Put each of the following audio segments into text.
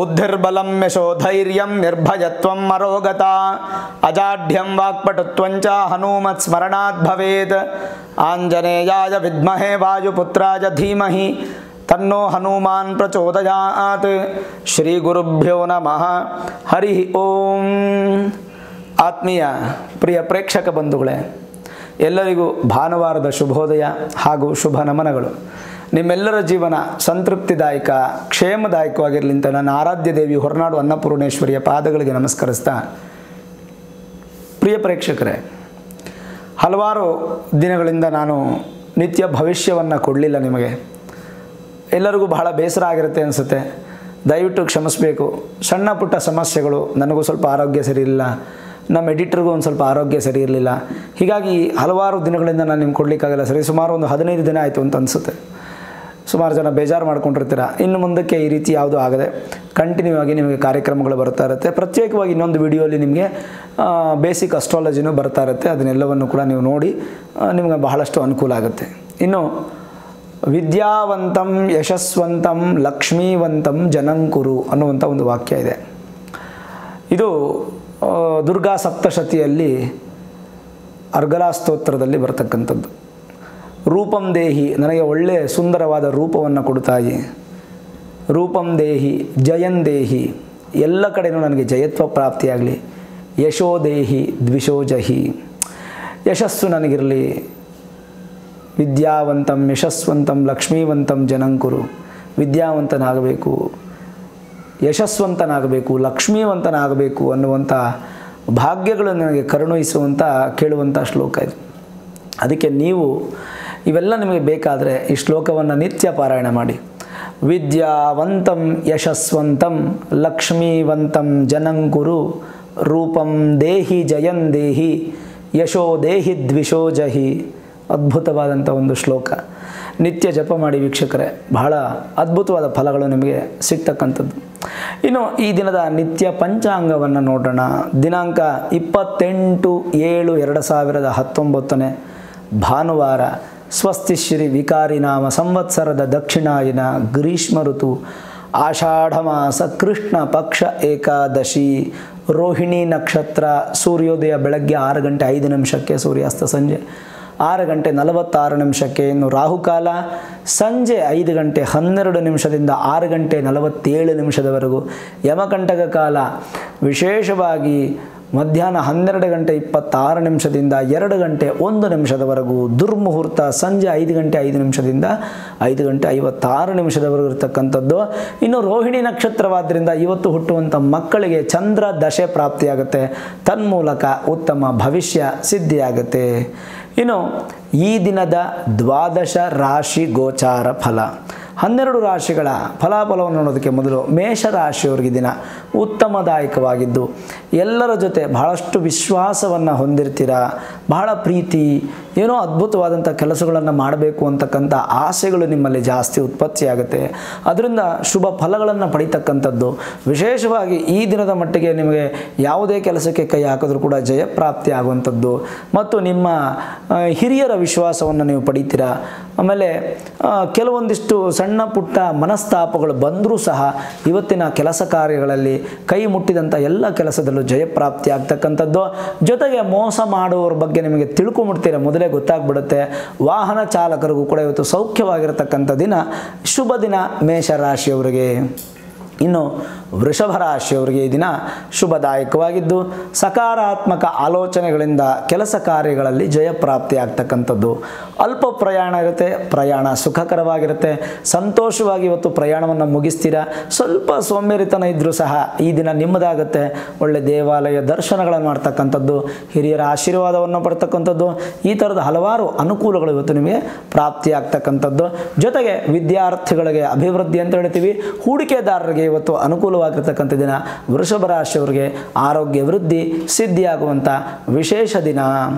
ಬುದ್ಧಿರ್ಬಲಂ ಯಶೋಧೈರ್ಯಂ ನಿರ್ಭಯತ್ವಂ ಮರೋಗತ ಅಜಾಢ್ಯಂ ವಾಕ್ಪಟುತ್ವಂಚ ಹನುಮತ್ ಸ್ಮರಣಾತ್ ಭವೇತ್ ಆಂಜನೇಯಾಯ ವಿದ್ಮಹೇ ವಾಯುಪುತ್ರಾಯ ಧೀಮಹಿ ತನ್ನೋ ಹನುಮಾನ್ ಪ್ರಚೋದಯಾತ್ ಶ್ರೀ ಗುರುಭ್ಯೋ ನಮಃ ಹರಿ ಓಂ ಆತ್ಮೀಯ ಪ್ರಿಯ ಪ್ರೇಕ್ಷಕ ಬಂಧುಗಳೇ ಎಲ್ಲರಿಗೂ ಭಾನುವಾರದ ಶುಭೋದಯ ಹಾಗೂ ಶುಭ ನಮನಗಳು ನಿಮ್ಮೆಲ್ಲರ ಜೀವನ ಸಂತೃಪ್ತಿದಾಯಕ ಕ್ಷೇಮದಾಯಕವಾಗಿರಲಿ ಅಂತ ನನ್ನ ಆರಾಧ್ಯ ದೇವಿ ಹೊರನಾಡು ಅನ್ನಪೂರ್ಣೇಶ್ವರಿಯ ಪಾದಗಳಿಗೆ ನಮಸ್ಕರಿಸ್ತಾ ಪ್ರಿಯ ಪ್ರೇಕ್ಷಕರೇ ಹಲವಾರು ದಿನಗಳಿಂದ ನಾನು ನಿತ್ಯ ಭವಿಷ್ಯವನ್ನು ಕೊಡಲಿಲ್ಲ ನಿಮಗೆ ಎಲ್ಲರಿಗೂ ಬಹಳ ಬೇಸರ ಆಗಿರುತ್ತೆ ಅನಿಸುತ್ತೆ ದಯವಿಟ್ಟು ಕ್ಷಮಿಸಬೇಕು ಸಣ್ಣ ಪುಟ್ಟ ಸಮಸ್ಯೆಗಳು ನನಗೂ ಸ್ವಲ್ಪ ಆರೋಗ್ಯ ಸರಿ ಇರಲಿಲ್ಲ ನಮ್ಮ ಎಡಿಟರ್ಗೂ ಒಂದು ಸ್ವಲ್ಪ ಆರೋಗ್ಯ ಸರಿ ಇರಲಿಲ್ಲ ಹೀಗಾಗಿ ಹಲವಾರು ದಿನಗಳಿಂದ ನಾನು ನಿಮ್ಗೆ ಕೊಡಲಿಕ್ಕಾಗಲ್ಲ ಸರಿ ಸುಮಾರು ಒಂದು ಹದಿನೈದು ದಿನ ಆಯಿತು ಅಂತ ಅನಿಸುತ್ತೆ ಸುಮಾರು ಜನ ಬೇಜಾರು ಮಾಡ್ಕೊಂಡಿರ್ತೀರ ಇನ್ನು ಮುಂದಕ್ಕೆ ಈ ರೀತಿ ಯಾವುದೂ ಆಗದೆ ಕಂಟಿನ್ಯೂ ಆಗಿ ನಿಮಗೆ ಕಾರ್ಯಕ್ರಮಗಳು ಬರ್ತಾ ಇರುತ್ತೆ ಪ್ರತ್ಯೇಕವಾಗಿ ಇನ್ನೊಂದು ವಿಡಿಯೋಲಿ ನಿಮಗೆ ಬೇಸಿಕ್ ಅಸ್ಟ್ರಾಲಜಿನೂ ಬರ್ತಾ ಇರುತ್ತೆ ಅದನ್ನೆಲ್ಲವನ್ನು ಕೂಡ ನೀವು ನೋಡಿ ಆ, ನಿಮಗೆ ಬಹಳಷ್ಟು ಅನುಕೂಲ ಆಗುತ್ತೆ ಇನ್ನು ವಿದ್ಯಾವಂತಂ ಯಶಸ್ವಂತಂ ಲಕ್ಷ್ಮೀವಂತಂ ಜನಂಕುರು ಅನ್ನುವಂಥ ಒಂದು ವಾಕ್ಯ ಇದೆ ಇದು ಆ, ದುರ್ಗಾ ಸಪ್ತಶತಿಯಲ್ಲಿ ಅರ್ಗಲಾ ಸ್ತೋತ್ರದಲ್ಲಿ ಬರ್ತಕ್ಕಂಥದ್ದು ರೂಪಂ ದೇಹಿ ನನಗೆ ಒಳ್ಳೆಯ ಸುಂದರವಾದ ರೂಪವನ್ನು ಕೊಡುತ್ತಾಯಿ ರೂಪಂ ದೇಹಿ ಜಯನ್ ದೇಹಿ ಎಲ್ಲ ಕಡೆಯೂ ನನಗೆ ಜಯತ್ವ ಪ್ರಾಪ್ತಿಯಾಗಲಿ ಯಶೋ ದೇಹಿ ದ್ವಿಷೋ ಜಹಿ ಯಶಸ್ಸು ನನಗಿರಲಿ ವಿದ್ಯಾವಂತಂ ಯಶಸ್ವಂತಂ ಲಕ್ಷ್ಮೀವಂತಂ ಜನಂಕುರು ವಿದ್ಯಾವಂತನಾಗಬೇಕು ಯಶಸ್ವಂತನಾಗಬೇಕು ಲಕ್ಷ್ಮೀವಂತನಾಗಬೇಕು ಅನ್ನುವಂಥ ಭಾಗ್ಯಗಳು ನನಗೆ ಕರುಣಿಸುವಂಥ ಕೇಳುವಂಥ ಶ್ಲೋಕ ಇದು ಅದಕ್ಕೆ ನೀವು ಇವೆಲ್ಲ ನಿಮಗೆ ಬೇಕಾದರೆ ಈ ಶ್ಲೋಕವನ್ನು ನಿತ್ಯ ಪಾರಾಯಣ ಮಾಡಿ ವಿದ್ಯಾವಂತಂ ಯಶಸ್ವಂತಂ ಲಕ್ಷ್ಮೀವಂತಂ ಜನಂಕುರು ರೂಪಂ ದೇಹಿ ಜಯನ್ ದೇಹಿ ಯಶೋ ದೇಹಿ ದ್ವಿಷೋ ಜಹಿ ಅದ್ಭುತವಾದಂಥ ಒಂದು ಶ್ಲೋಕ ನಿತ್ಯ ಜಪ ಮಾಡಿ ವೀಕ್ಷಕರೇ ಬಹಳ ಅದ್ಭುತವಾದ ಫಲಗಳು ನಿಮಗೆ ಸಿಗ್ತಕ್ಕಂಥದ್ದು ಇನ್ನು ಈ ದಿನದ ನಿತ್ಯ ಪಂಚಾಂಗವನ್ನು ನೋಡೋಣ ದಿನಾಂಕ ಇಪ್ಪತ್ತೆಂಟು ಏಳು ಎರಡು ಸಾವಿರದ ಹತ್ತೊಂಬತ್ತನೇ ಭಾನುವಾರ ಸ್ವಸ್ತಿ ಶ್ರೀ ವಿಕಾರಿ ನಾಮ ಸಂವತ್ಸರದ ದಕ್ಷಿಣಾಯನ ಗ್ರೀಷ್ಮ ಋತು ಆಷಾಢ ಮಾಸ ಕೃಷ್ಣ ಪಕ್ಷ ಏಕಾದಶಿ ರೋಹಿಣಿ ನಕ್ಷತ್ರ ಸೂರ್ಯೋದಯ ಬೆಳಗ್ಗೆ ಆರು ಗಂಟೆ ಐದು ನಿಮಿಷಕ್ಕೆ ಸೂರ್ಯಾಸ್ತ ಸಂಜೆ ಆರು ಗಂಟೆ ನಲವತ್ತಾರು ನಿಮಿಷಕ್ಕೆ ಇನ್ನು ರಾಹುಕಾಲ ಸಂಜೆ ಐದು ಗಂಟೆ ಹನ್ನೆರಡು ನಿಮಿಷದಿಂದ ಆರು ಗಂಟೆ ನಲವತ್ತೇಳು ನಿಮಿಷದವರೆಗೂ ಯಮಕಂಟಕ ಕಾಲ ವಿಶೇಷವಾಗಿ ಮಧ್ಯಾಹ್ನ ಹನ್ನೆರಡು ಗಂಟೆ ಇಪ್ಪತ್ತಾರು ನಿಮಿಷದಿಂದ ಎರಡು ಗಂಟೆ ಒಂದು ನಿಮಿಷದವರೆಗೂ ದುರ್ಮುಹೂರ್ತ ಸಂಜೆ ಐದು ಗಂಟೆ ಐದು ನಿಮಿಷದಿಂದ ಐದು ಗಂಟೆ ಐವತ್ತಾರು ನಿಮಿಷದವರೆಗೂ ಇರತಕ್ಕಂಥದ್ದು ಇನ್ನು ರೋಹಿಣಿ ನಕ್ಷತ್ರವಾದ್ದರಿಂದ ಇವತ್ತು ಹುಟ್ಟುವಂಥ ಮಕ್ಕಳಿಗೆ ಚಂದ್ರ ದಶೆ ಪ್ರಾಪ್ತಿಯಾಗುತ್ತೆ ತನ್ಮೂಲಕ ಉತ್ತಮ ಭವಿಷ್ಯ ಸಿದ್ಧಿಯಾಗುತ್ತೆ ಇನ್ನು ಈ ದಿನದ ದ್ವಾದಶ ರಾಶಿ ಗೋಚಾರ ಫಲ ಹನ್ನೆರಡು ರಾಶಿಗಳ ಫಲಾಫಲವನ್ನು ನೋಡೋದಕ್ಕೆ ಮೊದಲು ಮೇಷರಾಶಿಯವರಿಗೆ ದಿನ ಉತ್ತಮದಾಯಕವಾಗಿದ್ದು ಎಲ್ಲರ ಜೊತೆ ಬಹಳಷ್ಟು ವಿಶ್ವಾಸವನ್ನು ಹೊಂದಿರ್ತೀರ ಬಹಳ ಪ್ರೀತಿ ಏನೋ ಅದ್ಭುತವಾದಂಥ ಕೆಲಸಗಳನ್ನು ಮಾಡಬೇಕು ಅಂತಕ್ಕಂಥ ಆಸೆಗಳು ನಿಮ್ಮಲ್ಲಿ ಜಾಸ್ತಿ ಉತ್ಪತ್ತಿಯಾಗುತ್ತೆ ಅದರಿಂದ ಶುಭ ಫಲಗಳನ್ನು ಪಡಿತಕ್ಕಂಥದ್ದು ವಿಶೇಷವಾಗಿ ಈ ದಿನದ ಮಟ್ಟಿಗೆ ನಿಮಗೆ ಯಾವುದೇ ಕೆಲಸಕ್ಕೆ ಕೈ ಹಾಕಿದ್ರೂ ಕೂಡ ಜಯಪ್ರಾಪ್ತಿ ಆಗುವಂಥದ್ದು ಮತ್ತು ನಿಮ್ಮ ಆ, ಹಿರಿಯರ ವಿಶ್ವಾಸವನ್ನು ನೀವು ಪಡಿತೀರಾ ಆಮೇಲೆ ಆ, ಕೆಲವೊಂದಿಷ್ಟು ಸಣ್ಣ ಪುಟ್ಟ ಮನಸ್ತಾಪಗಳು ಬಂದರೂ ಸಹ ಇವತ್ತಿನ ಕೆಲಸ ಕಾರ್ಯಗಳಲ್ಲಿ ಕೈ ಮುಟ್ಟಿದಂಥ ಎಲ್ಲ ಕೆಲಸದಲ್ಲೂ ಜಯಪ್ರಾಪ್ತಿ ಆಗ್ತಕ್ಕಂಥದ್ದು ಜೊತೆಗೆ ಮೋಸ ಮಾಡುವವ್ರ ಬಗ್ಗೆ ನಿಮಗೆ ತಿಳ್ಕೊಂಬಿಡ್ತೀರ ಮೊದಲೇ ಗೊತ್ತಾಗ್ಬಿಡುತ್ತೆ ವಾಹನ ಚಾಲಕರಿಗೂ ಕೂಡ ಇವತ್ತು ಸೌಖ್ಯವಾಗಿರತಕ್ಕಂಥ ದಿನ ಶುಭ ದಿನ ಮೇಷರಾಶಿಯವರಿಗೆ ಇನ್ನು ವೃಷಭ ರಾಶಿಯವರಿಗೆ ಈ ದಿನ ಶುಭದಾಯಕವಾಗಿದ್ದು ಸಕಾರಾತ್ಮಕ ಆಲೋಚನೆಗಳಿಂದ ಕೆಲಸ ಕಾರ್ಯಗಳಲ್ಲಿ ಜಯಪ್ರಾಪ್ತಿ ಆಗ್ತಕ್ಕಂಥದ್ದು ಅಲ್ಪ ಪ್ರಯಾಣ ಇರುತ್ತೆ ಪ್ರಯಾಣ ಸುಖಕರವಾಗಿರುತ್ತೆ ಸಂತೋಷವಾಗಿ ಇವತ್ತು ಪ್ರಯಾಣವನ್ನು ಮುಗಿಸ್ತೀರಾ ಸ್ವಲ್ಪ ಸೋಂಬೇರಿತನ ಇದ್ದರೂ ಸಹ ಈ ದಿನ ನಿಮ್ಮದಾಗುತ್ತೆ ಒಳ್ಳೆ ದೇವಾಲಯ ದರ್ಶನಗಳನ್ನು ಮಾಡ್ತಕ್ಕಂಥದ್ದು ಹಿರಿಯರ ಆಶೀರ್ವಾದವನ್ನು ಪಡ್ತಕ್ಕಂಥದ್ದು ಈ ಥರದ ಹಲವಾರು ಅನುಕೂಲಗಳು ಇವತ್ತು ನಿಮಗೆ ಪ್ರಾಪ್ತಿ ಆಗ್ತಕ್ಕಂಥದ್ದು ಜೊತೆಗೆ ವಿದ್ಯಾರ್ಥಿಗಳಿಗೆ ಅಭಿವೃದ್ಧಿ ಅಂತ ಹೇಳ್ತೀವಿ ಹೂಡಿಕೆದಾರರಿಗೆ ಇವತ್ತು ಅನುಕೂಲವಾಗಿರ್ತಕ್ಕಂಥ ದಿನ ವೃಷಭ ರಾಶಿಯವರಿಗೆ ಆರೋಗ್ಯ ವೃದ್ಧಿ ಸಿದ್ಧಿಯಾಗುವಂಥ ವಿಶೇಷ ದಿನ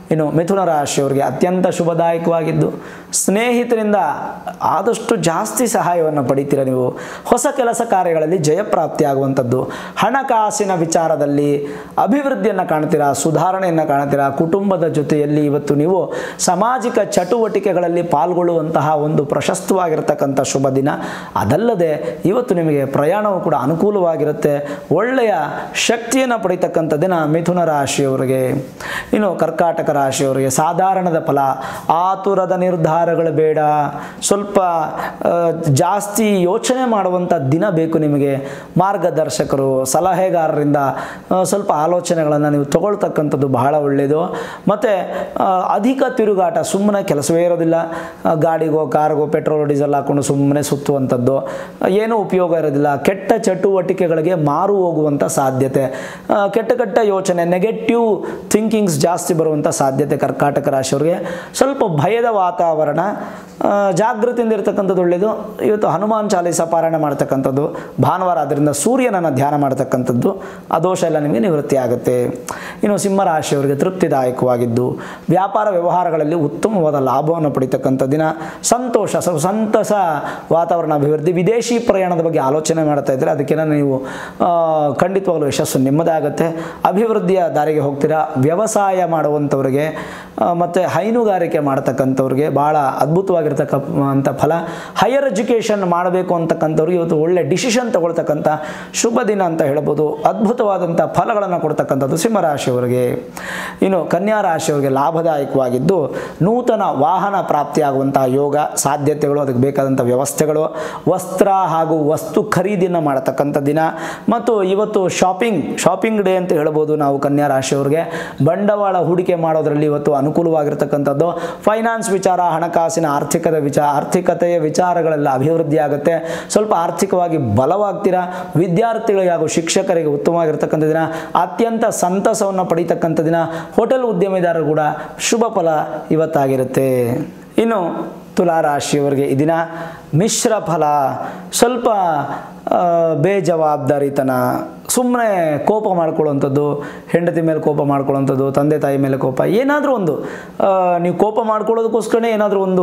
ಇನ್ನು ಮಿಥುನ ರಾಶಿಯವರಿಗೆ ಅತ್ಯಂತ ಶುಭದಾಯಕವಾಗಿದ್ದು ಸ್ನೇಹಿತರಿಂದ ಆದಷ್ಟು ಜಾಸ್ತಿ ಸಹಾಯವನ್ನು ಪಡಿತೀರ ನೀವು ಹೊಸ ಕೆಲಸ ಕಾರ್ಯಗಳಲ್ಲಿ ಜಯಪ್ರಾಪ್ತಿ ಆಗುವಂಥದ್ದು ಹಣಕಾಸಿನ ವಿಚಾರದಲ್ಲಿ ಅಭಿವೃದ್ಧಿಯನ್ನು ಕಾಣ್ತೀರಾ ಸುಧಾರಣೆಯನ್ನು ಕಾಣ್ತೀರಾ ಕುಟುಂಬದ ಜೊತೆಯಲ್ಲಿ ಇವತ್ತು ನೀವು ಸಾಮಾಜಿಕ ಚಟುವಟಿಕೆಗಳಲ್ಲಿ ಪಾಲ್ಗೊಳ್ಳುವಂತಹ ಒಂದು ಪ್ರಶಸ್ತವಾಗಿರತಕ್ಕಂಥ ಶುಭ ದಿನ ಅದಲ್ಲದೆ ಇವತ್ತು ನಿಮಗೆ ಪ್ರಯಾಣವು ಕೂಡ ಅನುಕೂಲವಾಗಿರುತ್ತೆ ಒಳ್ಳೆಯ ಶಕ್ತಿಯನ್ನು ಪಡಿತಕ್ಕಂಥ ದಿನ ಮಿಥುನ ರಾಶಿಯವರಿಗೆ ಇನ್ನು ಕರ್ಕಾಟಕ ರಾಶಿಯವರಿಗೆ ಸಾಧಾರಣದ ಫಲ ಆತುರದ ನಿರ್ಧಾರಗಳು ಬೇಡ ಸ್ವಲ್ಪ ಆ, ಜಾಸ್ತಿ ಯೋಚನೆ ಮಾಡುವಂಥ ದಿನ ಬೇಕು ನಿಮಗೆ ಮಾರ್ಗದರ್ಶಕರು ಸಲಹೆಗಾರರಿಂದ ಆ, ಸ್ವಲ್ಪ ಆಲೋಚನೆಗಳನ್ನು ನೀವು ತಗೊಳ್ತಕ್ಕಂಥದ್ದು ಬಹಳ ಒಳ್ಳೆಯದು ಮತ್ತು ಅಧಿಕ ತಿರುಗಾಟ ಸುಮ್ಮನೆ ಕೆಲಸವೇ ಇರೋದಿಲ್ಲ ಆ, ಗಾಡಿಗೋ ಕಾರ್ಗೋ ಪೆಟ್ರೋಲ್ ಡೀಸೆಲ್ ಹಾಕ್ಕೊಂಡು ಸುಮ್ಮನೆ ಸುತ್ತುವಂಥದ್ದು ಏನೂ ಉಪಯೋಗ ಇರೋದಿಲ್ಲ ಕೆಟ್ಟ ಚಟುವಟಿಕೆಗಳಿಗೆ ಮಾರು ಹೋಗುವಂಥ ಸಾಧ್ಯತೆ ಆ, ಕೆಟ್ಟ ಕೆಟ್ಟ ಯೋಚನೆ ನೆಗೆಟಿವ್ ಥಿಂಕಿಂಗ್ಸ್ ಜಾಸ್ತಿ ಬರುವಂಥ ಸಾಧ್ಯತೆ ಕರ್ಕಾಟಕ ರಾಶಿಯವರಿಗೆ ಸ್ವಲ್ಪ ಭಯದ ವಾತಾವರಣ ಆ, ಜಾಗೃತಿಯಿಂದ ಇರತಕ್ಕಂಥದ್ದು ಒಳ್ಳೆಯದು ಇವತ್ತು ಹನುಮಾನ್ ಚಾಲೀಸ ಪಾರಾಯಣ ಮಾಡ್ತಕ್ಕಂಥದ್ದು ಭಾನುವಾರ ಅದರಿಂದ ಸೂರ್ಯನನ್ನು ಧ್ಯಾನ ಮಾಡ್ತಕ್ಕಂಥದ್ದು ಆ ದೋಷ ಎಲ್ಲ ನಿಮಗೆ ನಿವೃತ್ತಿ ಆಗುತ್ತೆ ಇನ್ನು ಸಿಂಹರಾಶಿಯವರಿಗೆ ತೃಪ್ತಿದಾಯಕವಾಗಿದ್ದು ವ್ಯಾಪಾರ ವ್ಯವಹಾರಗಳಲ್ಲಿ ಉತ್ತಮವಾದ ಲಾಭವನ್ನು ಪಡಿತಕ್ಕಂಥ ದಿನ ಸಂತೋಷ ಸ್ವಲ್ಪ ಸಂತಸ ವಾತಾವರಣ ಅಭಿವೃದ್ಧಿ ವಿದೇಶಿ ಪ್ರಯಾಣದ ಬಗ್ಗೆ ಆಲೋಚನೆ ಮಾಡ್ತಾ ಇದ್ದರೆ ಅದಕ್ಕೆಲ್ಲ ನೀವು ಆ, ಖಂಡಿತವಾಗಲೂ ಯಶಸ್ಸು ನಿಮ್ಮದಾಗುತ್ತೆ ಅಭಿವೃದ್ಧಿಯ ದಾರಿಗೆ ಹೋಗ್ತೀರಾ ವ್ಯವಸಾಯ ಮಾಡುವಂಥವ್ರಿಗೆ ಮತ್ತು ಹೈನುಗಾರಿಕೆ ಮಾಡ್ತಕ್ಕಂಥವ್ರಿಗೆ ಭಾಳ ಅದ್ಭುತವಾಗಿರ್ತಕ್ಕಂಥ ಫಲ ಹೈಯರ್ ಎಜುಕೇಷನ್ ಮಾಡಬೇಕು ಅಂತಕ್ಕಂಥವ್ರಿಗೆ ಇವತ್ತು ಒಳ್ಳೆ ಡಿಸಿಷನ್ ತಗೊಳ್ತಕ್ಕಂಥ ಶುಭ ದಿನ ಅಂತ ಹೇಳ್ಬೋದು ಅದ್ಭುತವಾದಂಥ ಫಲಗಳನ್ನು ಕೊಡ್ತಕ್ಕಂಥದ್ದು ಸಿಂಹರಾಶಿಯವರಿಗೆ ಇನ್ನು ಕನ್ಯಾ ರಾಶಿಯವರಿಗೆ ಲಾಭದಾಯಕವಾಗಿದ್ದು ನೂತನ ವಾಹನ ಪ್ರಾಪ್ತಿಯಾಗುವಂತಹ ಯೋಗ ಸಾಧ್ಯತೆಗಳು ಅದಕ್ಕೆ ಬೇಕಾದಂಥ ವ್ಯವಸ್ಥೆಗಳು ವಸ್ತ್ರ ಹಾಗೂ ವಸ್ತು ಖರೀದಿಯನ್ನು ಮಾಡತಕ್ಕಂಥ ದಿನ ಮತ್ತು ಇವತ್ತು ಶಾಪಿಂಗ್ ಶಾಪಿಂಗ್ ಡೇ ಅಂತ ಹೇಳ್ಬೋದು ನಾವು ಕನ್ಯಾ ರಾಶಿಯವರಿಗೆ ಬಂಡವಾಳ ಹೂಡಿಕೆ ಮಾಡೋದರಲ್ಲಿ ಇವತ್ತು ಅನುಕೂಲವಾಗಿರ್ತಕ್ಕಂಥದ್ದು ಫೈನಾನ್ಸ್ ವಿಚಾರ ಹಣಕಾಸಿನ ಆರ್ಥಿಕದ ವಿಚಾರ ಆರ್ಥಿಕತೆಯ ವಿಚಾರಗಳೆಲ್ಲ ಅಭಿವೃದ್ಧಿ ಆಗುತ್ತೆ ಸ್ವಲ್ಪ ಆರ್ಥಿಕವಾಗಿ ಬಲವಾಗ್ತೀರಾ ವಿದ್ಯಾರ್ಥಿಗಳಿಗೆ ಹಾಗೂ ಶಿಕ್ಷಕರಿಗೆ ಉತ್ತಮವಾಗಿರ್ತಕ್ಕಂಥ ದಿನ ಅತ್ಯಂತ ಸಂತಸವನ್ನು ಪಡಿತಕ್ಕಂಥ ದಿನ ಹೋಟೆಲ್ ಉದ್ಯಮಿದಾರರು ಕೂಡ ಶುಭ ಫಲ ಇವತ್ತಾಗಿರುತ್ತೆ ಇನ್ನು ತುಲಾರಾಶಿಯವರಿಗೆ ಈ ದಿನ ಮಿಶ್ರ ಫಲ ಸ್ವಲ್ಪ ಆ, ಬೇಜವಾಬ್ದಾರಿತನ ಸುಮ್ಮನೆ ಕೋಪ ಮಾಡ್ಕೊಳ್ಳುವಂಥದ್ದು ಹೆಂಡತಿ ಮೇಲೆ ಕೋಪ ಮಾಡ್ಕೊಳ್ಳುವಂಥದ್ದು ತಂದೆ ತಾಯಿ ಮೇಲೆ ಕೋಪ ಏನಾದರೂ ಒಂದು ಆ, ನೀವು ಕೋಪ ಮಾಡ್ಕೊಳ್ಳೋದಕ್ಕೋಸ್ಕರನೇ ಏನಾದರೂ ಒಂದು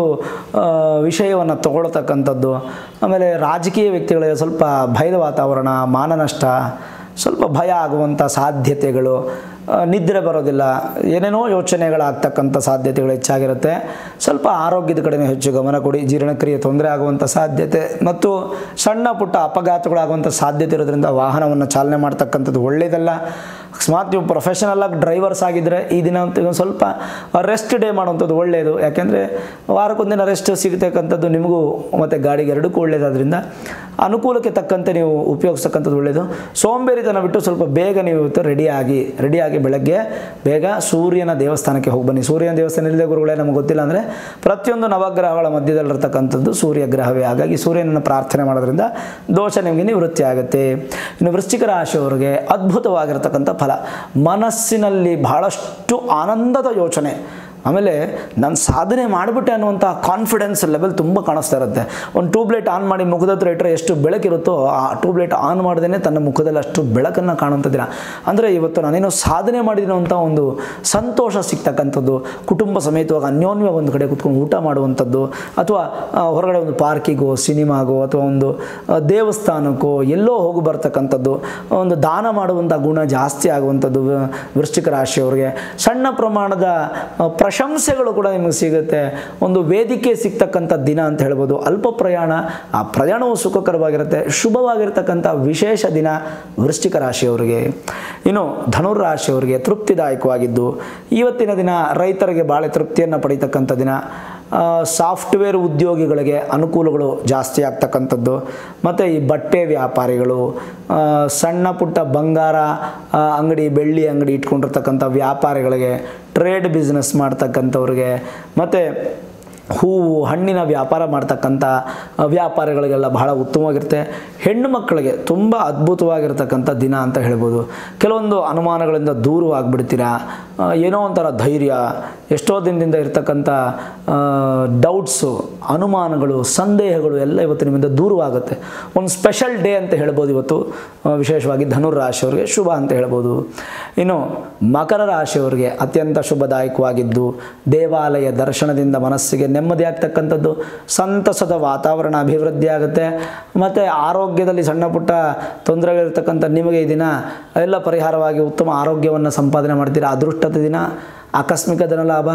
ವಿಷಯವನ್ನು ತಗೊಳ್ತಕ್ಕಂಥದ್ದು ಆಮೇಲೆ ರಾಜಕೀಯ ವ್ಯಕ್ತಿಗಳಿಗೆ ಸ್ವಲ್ಪ ಭಯದ ವಾತಾವರಣ ಮಾನನಷ್ಟ ಸ್ವಲ್ಪ ಭಯ ಆಗುವಂಥ ಸಾಧ್ಯತೆಗಳು ಆ, ನಿದ್ರೆ ಬರೋದಿಲ್ಲ ಏನೇನೋ ಯೋಚನೆಗಳಾಗ್ತಕ್ಕಂಥ ಸಾಧ್ಯತೆಗಳು ಹೆಚ್ಚಾಗಿರುತ್ತೆ ಸ್ವಲ್ಪ ಆರೋಗ್ಯದ ಕಡೆನೇ ಹೆಚ್ಚು ಗಮನ ಕೊಡಿ ಜೀರ್ಣಕ್ರಿಯೆ ತೊಂದರೆ ಆಗುವಂಥ ಸಾಧ್ಯತೆ ಮತ್ತು ಸಣ್ಣ ಪುಟ್ಟ ಅಪಘಾತಗಳಾಗುವಂಥ ಸಾಧ್ಯತೆ ಇರೋದ್ರಿಂದ ವಾಹನವನ್ನು ಚಾಲನೆ ಮಾಡ್ತಕ್ಕಂಥದ್ದು ಒಳ್ಳೆಯದಲ್ಲ ಅಕಸ್ಮಾತ್ ನೀವು ಪ್ರೊಫೆಷನಲ್ ಆಗಿ ಡ್ರೈವರ್ಸ್ ಆಗಿದ್ದರೆ ಈ ದಿನ ಅಂತ ಒಂದು ಸ್ವಲ್ಪ ರೆಸ್ಟ್ ಡೇ ಮಾಡುವಂಥದ್ದು ಒಳ್ಳೆಯದು ಯಾಕೆಂದರೆ ವಾರಕ್ಕೊಂದಿನ ರೆಸ್ಟ್ ಸಿಗತಕ್ಕಂಥದ್ದು ನಿಮಗೂ ಮತ್ತು ಗಾಡಿಗೆ ಎರಡಕ್ಕೂ ಒಳ್ಳೆಯದಾದ್ರಿಂದ ಅನುಕೂಲಕ್ಕೆ ತಕ್ಕಂತೆ ನೀವು ಉಪಯೋಗಿಸ್ತಕ್ಕಂಥದ್ದು ಒಳ್ಳೆಯದು ಸೋಂಬೇರಿತನ ಬಿಟ್ಟು ಸ್ವಲ್ಪ ಬೇಗ ನೀವು ಇವತ್ತು ರೆಡಿಯಾಗಿ ರೆಡಿಯಾಗಿ ಬೆಳಗ್ಗೆ ಬೇಗ ಸೂರ್ಯನ ದೇವಸ್ಥಾನಕ್ಕೆ ಹೋಗಿ ಬನ್ನಿ ಸೂರ್ಯನ ದೇವಸ್ಥಾನ ಇಲ್ಲದೆ ಗುರುಗಳೇ ನಮಗೆ ಗೊತ್ತಿಲ್ಲ ಅಂದರೆ ಪ್ರತಿಯೊಂದು ನವಗ್ರಹಗಳ ಮಧ್ಯದಲ್ಲಿರ್ತಕ್ಕಂಥದ್ದು ಸೂರ್ಯ ಗ್ರಹವೇ ಹಾಗಾಗಿ ಸೂರ್ಯನನ್ನು ಪ್ರಾರ್ಥನೆ ಮಾಡೋದ್ರಿಂದ ದೋಷ ನಿಮಗೆ ನಿವೃತ್ತಿ ಆಗುತ್ತೆ ಇನ್ನು ವೃಶ್ಚಿಕ ರಾಶಿಯವರಿಗೆ ಅದ್ಭುತವಾಗಿರ್ತಕ್ಕಂಥ ಫಲ ಮನಸ್ಸಿನಲ್ಲಿ ಬಹಳಷ್ಟು ಆನಂದದ ಯೋಚನೆ ಆಮೇಲೆ ನಾನು ಸಾಧನೆ ಮಾಡಿಬಿಟ್ಟೆ ಅನ್ನುವಂಥ ಕಾನ್ಫಿಡೆನ್ಸ್ ಲೆವೆಲ್ ತುಂಬ ಕಾಣಿಸ್ತಾ ಇರುತ್ತೆ ಒಂದು ಟ್ಯೂಬ್ಲೈಟ್ ಆನ್ ಮಾಡಿ ಮುಖದ ಹತ್ರ ಇಟ್ಟರೆ ಎಷ್ಟು ಬೆಳಕಿರುತ್ತೋ ಆ ಟ್ಯೂಬ್ಲೈಟ್ ಆನ್ ಮಾಡ್ದೇ ತನ್ನ ಮುಖದಲ್ಲಿ ಅಷ್ಟು ಬೆಳಕನ್ನು ಕಾಣುವಂಥ ದಿನ ಅಂದರೆ ಇವತ್ತು ನಾನೇನೋ ಸಾಧನೆ ಮಾಡಿದಿನೋ ಅಂತ ಒಂದು ಸಂತೋಷ ಸಿಗ್ತಕ್ಕಂಥದ್ದು ಕುಟುಂಬ ಸಮೇತವಾಗಿ ಅನ್ಯೋನ್ಯ ಒಂದು ಕಡೆ ಕುತ್ಕೊಂಡು ಊಟ ಮಾಡುವಂಥದ್ದು ಅಥವಾ ಆ, ಹೊರಗಡೆ ಒಂದು ಪಾರ್ಕಿಗೋ ಸಿನಿಮಾಗೋ ಅಥವಾ ಒಂದು ಆ, ದೇವಸ್ಥಾನಕ್ಕೋ ಎಲ್ಲೋ ಹೋಗಿ ಬರ್ತಕ್ಕಂಥದ್ದು ಒಂದು ದಾನ ಮಾಡುವಂಥ ಗುಣ ಜಾಸ್ತಿ ಆಗುವಂಥದ್ದು ವ- ವೃಶ್ಚಿಕ ರಾಶಿಯವರಿಗೆ ಸಣ್ಣ ಪ್ರಮಾಣದ ಆ, ಪ್ರಶಂಸೆಗಳು ಕೂಡ ನಿಮಗೆ ಸಿಗುತ್ತೆ ಒಂದು ವೇದಿಕೆ ಸಿಗ್ತಕ್ಕಂಥ ದಿನ ಅಂತ ಹೇಳ್ಬೋದು ಅಲ್ಪ ಪ್ರಯಾಣ ಆ ಪ್ರಯಾಣವು ಸುಖಕರವಾಗಿರುತ್ತೆ ಶುಭವಾಗಿರ್ತಕ್ಕಂಥ ವಿಶೇಷ ದಿನ ವೃಶ್ಚಿಕ ರಾಶಿಯವರಿಗೆ ಇನ್ನು ಧನುರ್ ರಾಶಿಯವರಿಗೆ ತೃಪ್ತಿದಾಯಕವಾಗಿದ್ದು ಇವತ್ತಿನ ದಿನ ರೈತರಿಗೆ ಭಾಳ ತೃಪ್ತಿಯನ್ನು ಪಡೀತಕ್ಕಂಥ ದಿನ ಆ, ಸಾಫ್ಟ್ವೇರ್ ಉದ್ಯೋಗಿಗಳಿಗೆ ಅನುಕೂಲಗಳು ಜಾಸ್ತಿ ಆಗ್ತಕ್ಕಂಥದ್ದು ಮತ್ತು ಈ ಬಟ್ಟೆ ವ್ಯಾಪಾರಿಗಳು ಆ, ಸಣ್ಣ ಪುಟ್ಟ ಬಂಗಾರ ಆ, ಅಂಗಡಿ ಬೆಳ್ಳಿ ಅಂಗಡಿ ಇಟ್ಕೊಂಡಿರ್ತಕ್ಕಂಥ ವ್ಯಾಪಾರಿಗಳಿಗೆ ಟ್ರೇಡ್ ಬಿಸ್ನೆಸ್ ಮಾಡ್ತಕ್ಕಂಥವ್ರಿಗೆ ಮತ್ತು ಹೂವು ಹಣ್ಣಿನ ವ್ಯಾಪಾರ ಮಾಡ್ತಕ್ಕಂಥ ಆ, ವ್ಯಾಪಾರಿಗಳಿಗೆಲ್ಲ ಬಹಳ ಉತ್ತಮವಾಗಿರುತ್ತೆ ಹೆಣ್ಣು ಮಕ್ಕಳಿಗೆ ತುಂಬ ಅದ್ಭುತವಾಗಿರ್ತಕ್ಕಂಥ ದಿನ ಅಂತ ಹೇಳ್ಬೋದು ಕೆಲವೊಂದು ಅನುಮಾನಗಳಿಂದ ದೂರವಾಗಿಬಿಡ್ತೀರಾ ಆ, ಏನೋ ಒಂಥರ ಧೈರ್ಯ ಎಷ್ಟೋ ದಿನದಿಂದ ಇರ್ತಕ್ಕಂಥ ಡೌಟ್ಸು ಅನುಮಾನಗಳು ಸಂದೇಹಗಳು ಎಲ್ಲ ಇವತ್ತು ನಿಮ್ಮಿಂದ ದೂರವಾಗುತ್ತೆ ಒಂದು ಸ್ಪೆಷಲ್ ಡೇ ಅಂತ ಹೇಳ್ಬೋದು ಇವತ್ತು ಆ, ವಿಶೇಷವಾಗಿ ಧನುರ್ ರಾಶಿಯವರಿಗೆ ಶುಭ ಅಂತ ಹೇಳ್ಬೋದು ಇನ್ನು ಮಕರ ರಾಶಿಯವರಿಗೆ ಅತ್ಯಂತ ಶುಭದಾಯಕವಾಗಿದ್ದು ದೇವಾಲಯ ದರ್ಶನದಿಂದ ಮನಸ್ಸಿಗೆ ನೆಮ್ಮದಿ ಆಗ್ತಕ್ಕಂಥದ್ದು ಸಂತಸದ ವಾತಾವರಣ ಅಭಿವೃದ್ಧಿ ಆಗುತ್ತೆ ಮತ್ತು ಆರೋಗ್ಯದಲ್ಲಿ ಸಣ್ಣ ಪುಟ್ಟ ತೊಂದರೆಗಳಿರ್ತಕ್ಕಂಥ ನಿಮಗೆ ಈ ದಿನ ಎಲ್ಲ ಪರಿಹಾರವಾಗಿ ಉತ್ತಮ ಆರೋಗ್ಯವನ್ನು ಸಂಪಾದನೆ ಮಾಡ್ತೀರಾ ಅದೃಷ್ಟದ ದಿನ ಆಕಸ್ಮಿಕ ಧನಲಾಭ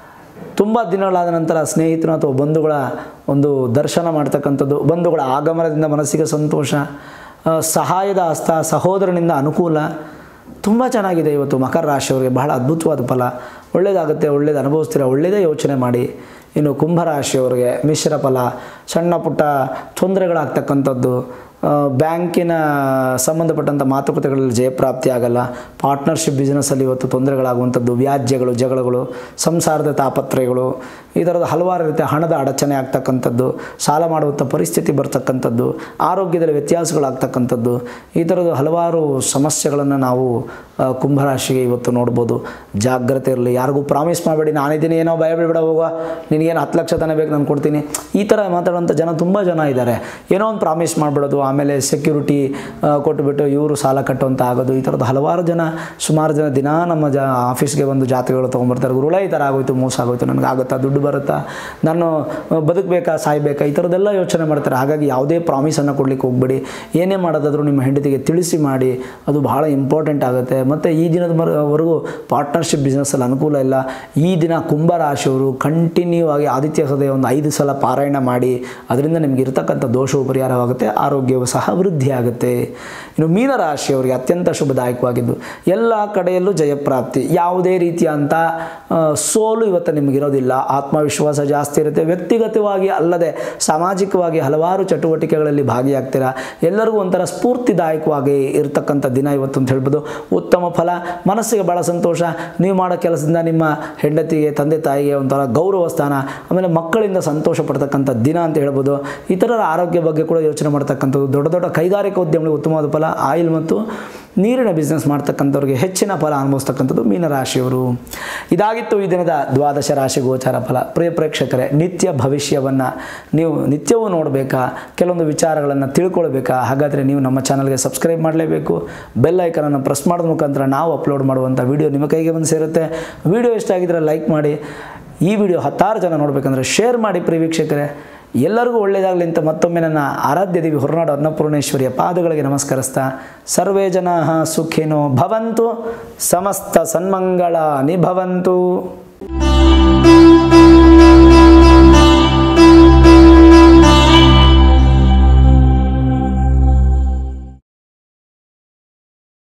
ತುಂಬ ದಿನಗಳಾದ ನಂತರ ಸ್ನೇಹಿತರು ಅಥವಾ ಬಂಧುಗಳ ಒಂದು ದರ್ಶನ ಮಾಡ್ತಕ್ಕಂಥದ್ದು ಬಂಧುಗಳ ಆಗಮನದಿಂದ ಮನಸ್ಸಿಗೆ ಸಂತೋಷ ಆ, ಸಹಾಯದ ಹಸ್ತ ಸಹೋದರನಿಂದ ಅನುಕೂಲ ತುಂಬ ಚೆನ್ನಾಗಿದೆ ಇವತ್ತು ಮಕರ ರಾಶಿಯವರಿಗೆ ಬಹಳ ಅದ್ಭುತವಾದ ಫಲ ಒಳ್ಳೆಯದಾಗುತ್ತೆ ಒಳ್ಳೇದು ಅನುಭವಿಸ್ತೀರ ಒಳ್ಳೆಯದೇ ಯೋಚನೆ ಮಾಡಿ ಇನ್ನು ಕುಂಭರಾಶಿಯವರಿಗೆ ಮಿಶ್ರ ಫಲ ಸಣ್ಣ ಪುಟ್ಟ ತೊಂದರೆಗಳಾಗ್ತಕ್ಕಂಥದ್ದು ಆ, ಬ್ಯಾಂಕಿನ ಸಂಬಂಧಪಟ್ಟಂಥ ಮಾತುಕತೆಗಳಲ್ಲಿ ಜಯಪ್ರಾಪ್ತಿ ಆಗಲ್ಲ ಪಾರ್ಟ್ನರ್ಶಿಪ್ ಬಿಸ್ನೆಸ್ಸಲ್ಲಿ ಇವತ್ತು ತೊಂದರೆಗಳಾಗುವಂಥದ್ದು ವ್ಯಾಜ್ಯಗಳು ಜಗಳಗಳು ಸಂಸಾರದ ತಾಪತ್ರಯಗಳು ಈ ಥರದ ಹಲವಾರು ರೀತಿಯ ಹಣದ ಅಡಚಣೆ ಆಗ್ತಕ್ಕಂಥದ್ದು ಸಾಲ ಮಾಡುವಂಥ ಪರಿಸ್ಥಿತಿ ಬರ್ತಕ್ಕಂಥದ್ದು ಆರೋಗ್ಯದಲ್ಲಿ ವ್ಯತ್ಯಾಸಗಳಾಗ್ತಕ್ಕಂಥದ್ದು ಈ ಥರದ ಹಲವಾರು ಸಮಸ್ಯೆಗಳನ್ನು ನಾವು ಆ, ಕುಂಭರಾಶಿಗೆ ಇವತ್ತು ನೋಡ್ಬೋದು ಜಾಗ್ರತೆ ಇರಲಿ ಯಾರಿಗೂ ಪ್ರಾಮಿಸ್ ಮಾಡಬೇಡಿ ನಾನಿದ್ದೀನಿ ಏನೋ ಭಯ ಬಿಡಬೇಡ ಹೋಗುವ ನಿನಗೇನು ಹತ್ತು ಲಕ್ಷ ತಾನೇ ಬೇಕು ನಾನು ಕೊಡ್ತೀನಿ ಈ ಥರ ಮಾತಾಡುವಂಥ ಜನ ತುಂಬ ಜನ ಇದ್ದಾರೆ ಏನೋ ಒಂದು ಪ್ರಾಮಿಸ್ ಮಾಡಿಬಿಡೋದು ಆಮೇಲೆ ಸೆಕ್ಯೂರಿಟಿ ಕೊಟ್ಟುಬಿಟ್ಟು ಇವರು ಸಾಲ ಕಟ್ಟುವಂಥ ಆಗೋದು ಈ ಥರದ ಹಲವಾರು ಜನ ಸುಮಾರು ಜನ ದಿನ ನಮ್ಮ ಜ ಆಫೀಸ್ಗೆ ಒಂದು ಜಾತಿಗಳು ತೊಗೊಂಬರ್ತಾರೆ ಗುರುಳ ಈ ಥರ ಆಗೋಯ್ತು ಮೋಸ ಆಗೋಯ್ತು ನನಗೆ ಆಗುತ್ತಾ ದುಡ್ಡು ಬರುತ್ತಾ ನಾನು ಆ, ಬದುಕಬೇಕಾ ಸಾಯ್ಬೇಕಾ ಈ ಥರದ್ದೆಲ್ಲ ಯೋಚನೆ ಮಾಡ್ತಾರೆ ಹಾಗಾಗಿ ಯಾವುದೇ ಪ್ರಾಮಿಸನ್ನು ಕೊಡ್ಲಿಕ್ಕೆ ಹೋಗ್ಬೇಡಿ ಏನೇ ಮಾಡೋದಾದರೂ ನಿಮ್ಮ ಹೆಂಡತಿಗೆ ತಿಳಿಸಿ ಮಾಡಿ ಅದು ಬಹಳ ಇಂಪಾರ್ಟೆಂಟ್ ಆಗುತ್ತೆ ಮತ್ತು ಈ ದಿನದ ವರೆಗೂ ಪಾರ್ಟ್ನರ್ಶಿಪ್ ಬಿಸ್ನೆಸ್ಸಲ್ಲಿ ಅನುಕೂಲ ಇಲ್ಲ ಈ ದಿನ ಕುಂಭರಾಶಿಯವರು ಕಂಟಿನ್ಯೂ ಆಗಿ ಆದಿತ್ಯ ಹೃದಯ ಒಂದು ಐದು ಸಲ ಪಾರಾಯಣ ಮಾಡಿ ಅದರಿಂದ ನಿಮಗೆ ಇರತಕ್ಕಂಥ ದೋಷವು ಪರಿಹಾರವಾಗುತ್ತೆ ಆರೋಗ್ಯವು ಸಹ ವೃದ್ಧಿ ಆಗುತ್ತೆ ಇನ್ನು ಮೀನರಾಶಿಯವರಿಗೆ ಅತ್ಯಂತ ಶುಭದಾಯಕವಾಗಿದ್ದು ಎಲ್ಲ ಕಡೆಯಲ್ಲೂ ಜಯಪ್ರಾಪ್ತಿ ಯಾವುದೇ ರೀತಿಯಂಥ ಆ, ಸೋಲು ಇವತ್ತು ನಿಮಗಿರೋದಿಲ್ಲ ಆತ್ಮವಿಶ್ವಾಸ ಜಾಸ್ತಿ ಇರುತ್ತೆ ವ್ಯಕ್ತಿಗತವಾಗಿ ಅಲ್ಲದೆ ಸಾಮಾಜಿಕವಾಗಿ ಹಲವಾರು ಚಟುವಟಿಕೆಗಳಲ್ಲಿ ಭಾಗಿಯಾಗ್ತೀರಾ ಎಲ್ಲರಿಗೂ ಒಂಥರ ಸ್ಫೂರ್ತಿದಾಯಕವಾಗಿ ಇರತಕ್ಕಂಥ ದಿನ ಇವತ್ತು ಅಂತ ಹೇಳ್ಬೋದು ಉತ್ತಮ ಫಲ ಮನಸ್ಸಿಗೆ ಭಾಳ ಸಂತೋಷ ನೀವು ಮಾಡೋ ಕೆಲಸದಿಂದ ನಿಮ್ಮ ಹೆಂಡತಿಗೆ ತಂದೆ ತಾಯಿಗೆ ಒಂಥರ ಗೌರವ ಸ್ಥಾನ ಆಮೇಲೆ ಮಕ್ಕಳಿಂದ ಸಂತೋಷ ಪಡ್ತಕ್ಕಂಥ ದಿನ ಅಂತ ಹೇಳ್ಬೋದು ಇತರರ ಆರೋಗ್ಯ ಬಗ್ಗೆ ಕೂಡ ಯೋಚನೆ ಮಾಡ್ತಕ್ಕಂಥದ್ದು ದೊಡ್ಡ ದೊಡ್ಡ ಕೈಗಾರಿಕಾ ಉದ್ಯಮಗಳಿಗೆ ಉತ್ತಮವಾದ ಫಲ ಆಯಿಲ್ ಮತ್ತು ನೀರಿನ ಬಿಸ್ನೆಸ್ ಮಾಡ್ತಕ್ಕಂಥವ್ರಿಗೆ ಹೆಚ್ಚಿನ ಫಲ ಅನುಭವಿಸ್ತಕ್ಕಂಥದ್ದು ಮೀನರಾಶಿಯವರು ಇದಾಗಿತ್ತು ಈ ದಿನದ ದ್ವಾದಶ ರಾಶಿ ಗೋಚಾರ ಫಲ ಪ್ರಿಯ ಪ್ರೇಕ್ಷಕರೇ ನಿತ್ಯ ಭವಿಷ್ಯವನ್ನು ನೀವು ನಿತ್ಯವೂ ನೋಡಬೇಕಾ ಕೆಲವೊಂದು ವಿಚಾರಗಳನ್ನು ತಿಳ್ಕೊಳ್ಬೇಕಾ ಹಾಗಾದರೆ ನೀವು ನಮ್ಮ ಚಾನಲ್ಗೆ ಸಬ್ಸ್ಕ್ರೈಬ್ ಮಾಡಲೇಬೇಕು ಬೆಲ್ ಐಕನನ್ನು ಪ್ರೆಸ್ ಮಾಡೋದ ಮುಖಾಂತರ ನಾವು ಅಪ್ಲೋಡ್ ಮಾಡುವಂಥ ವಿಡಿಯೋ ನಿಮ್ಮ ಕೈಗೆ ಬಂದು ಸೇರುತ್ತೆ ವಿಡಿಯೋ ಇಷ್ಟ ಆಗಿದ್ರೆ ಲೈಕ್ ಮಾಡಿ ಈ ವಿಡಿಯೋ ಹತ್ತಾರು ಜನ ನೋಡಬೇಕಂದ್ರೆ ಶೇರ್ ಮಾಡಿ ಪ್ರಿಯ ವೀಕ್ಷಕರೇ ಎಲ್ಲರಿಗೂ ಒಳ್ಳೆಯದಾಗಲಿ ಅಂತ ಮತ್ತೊಮ್ಮೆ ನನ್ನ ಆರಾಧ್ಯ ದೇವಿ ಹೊರನಾಡು ಅನ್ನಪೂರ್ಣೇಶ್ವರಿಯ ಪಾದಗಳಿಗೆ ನಮಸ್ಕರಿಸ್ತಾ ಸರ್ವೇ ಜನ ಸುಖಿನೋ ಭವಂತು ಸಮಸ್ತ ಸನ್ಮಂಗಳ ನಿಭವಂತು